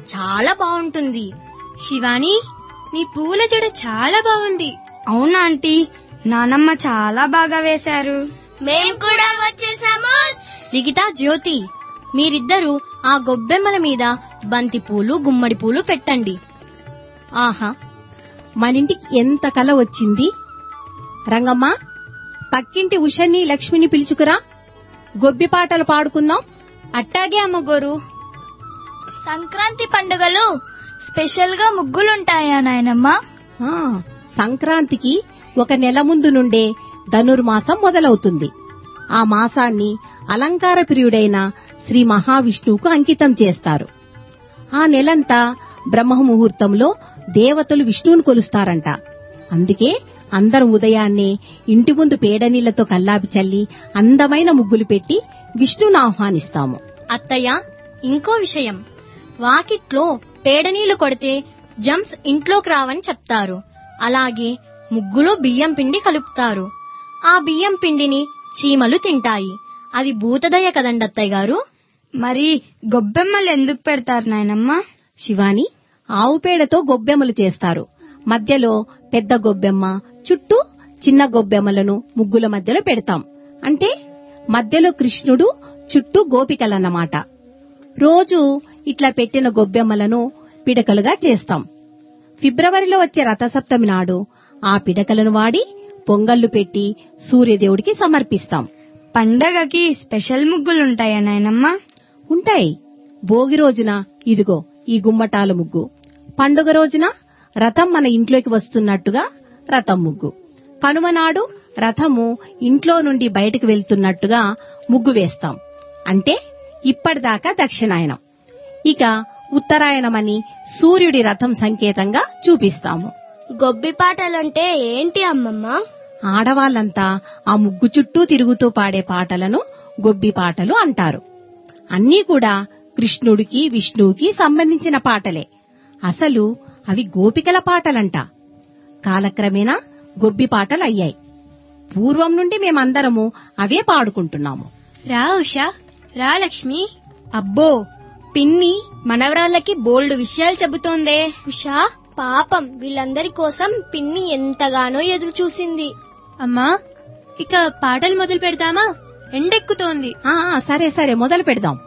చాలా బాగుంటుంది శివాని నీ పూల జడ చాలా బాగుంది అవునా ఆంటీ నానమ్మ చాలా బాగా వేశారు మేం కూడా వచ్చేసాము లిఖిత జ్యోతి మీరిద్దరూ ఆ గొబ్బెమ్మల మీద బంతి పూలు గుమ్మడి పూలు పెట్టండి ఆహా మనింటికి ఎంత కల వచ్చింది రంగమ్మ పక్కింటి ఉషని లక్ష్మిని పిలుచుకురా గొబ్బి పాటలు పాడుకుందాం అట్టాగే అమ్మగోరు సంక్రాంతి పండుగలు స్పెషల్ గా ముగ్గులుంటాయా నాయనమ్మా ఆ, సంక్రాంతికి ఒక నెల ముందు నుండే ధనుర్మాసం మొదలవుతుంది ఆ మాసాన్ని అలంకార ప్రియుడైన శ్రీ మహావిష్ణువుకు అంకితం చేస్తారు ఆ నెలంతా బ్రహ్మ ముహూర్తంలో దేవతలు విష్ణువును కొలుస్తారంట అందుకే అందరం ఉదయాన్నే ఇంటి ముందు పేడనీళ్లతో కల్లాపి చల్లి అందమైన ముగ్గులు పెట్టి విష్ణువును ఆహ్వానిస్తాము అత్తయ్య ఇంకో విషయం వాకిట్లో పేడనీళ్లు కొడితే జమ్స్ ఇంట్లోకి రావని చెప్తారు అలాగే ముగ్గులో బియ్యం పిండి కలుపుతారు ఆ బియ్యం పిండిని చీమలు తింటాయి అది భూతదయ కదండి అత్తయ్య గారు మరి గొబ్బెమ్మలు ఎందుకు పెడతారు నాయనమ్మ శివాని ఆవు పేడతో గొబ్బెమ్మలు చేస్తారు మధ్యలో పెద్ద గొబ్బెమ్మ చుట్టూ చిన్న గొబ్బెమ్మలను ముగ్గుల మధ్యలో పెడతాం అంటే మధ్యలో కృష్ణుడు చుట్టూ గోపికలన్నమాట రోజు ఇట్లా పెట్టిన గొబ్బెమ్మలను పిడకలుగా చేస్తాం ఫిబ్రవరిలో వచ్చే రథసప్తమి నాడు ఆ పిడకలను వాడి పొంగళ్లు పెట్టి సూర్యదేవుడికి సమర్పిస్తాం పండగకి స్పెషల్ ముగ్గులుంటాయా నాయనమ్మ ఉంటాయి భోగి రోజున ఇదిగో ఈ గుమ్మటాల ముగ్గు పండుగ రోజున రథం మన ఇంట్లోకి వస్తున్నట్టుగా రథం ముగ్గు కనుమ నాడు రథము ఇంట్లో నుండి బయటకు వెళ్తున్నట్టుగా ముగ్గు వేస్తాం అంటే ఇప్పటిదాకా దక్షిణాయనం ఇక ఉత్తరాయణమని సూర్యుడి రథం సంకేతంగా చూపిస్తాము గొబ్బి పాటలంటే ఏంటి అమ్మమ్మ ఆడవాళ్లంతా ఆ ముగ్గు చుట్టూ తిరుగుతూ పాడే పాటలను గొబ్బి పాటలు అంటారు అన్నీ కూడా కృష్ణుడికి విష్ణువుకి సంబంధించిన పాటలే అసలు అవి గోపికల పాటలంట కాలక్రమేణా గొబ్బి పాటలు అయ్యాయి పూర్వం నుండి మేమందరము అవే పాడుకుంటున్నాము రా ఉషా రా లక్ష్మి అబ్బో పిన్ని మనవరాళ్ళకి బోల్డ్ విషయాలు చెబుతోందే ఉషా పాపం వీళ్ళందరి కోసం పిన్ని ఎంతగానో ఎదురు చూసింది అమ్మా ఇక పాటలు మొదలు పెడదామా ఎండెక్కుతోంది ఆ ఆ, సరే సరే మొదలు పెడదాం